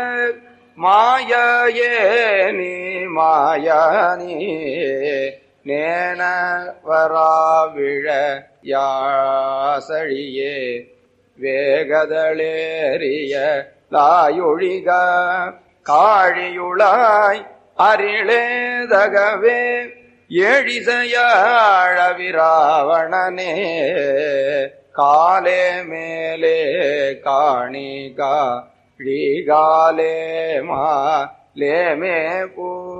மாயே நீ மாயானி நேன வராவிழ யாசழியே வேகதளேறிய லாயொழிக காழியுளாய் அரிளேதகவே எழிசையாழவிராவணனே காலே மேலே காணிகா ழிகாலே மா லேமே பூ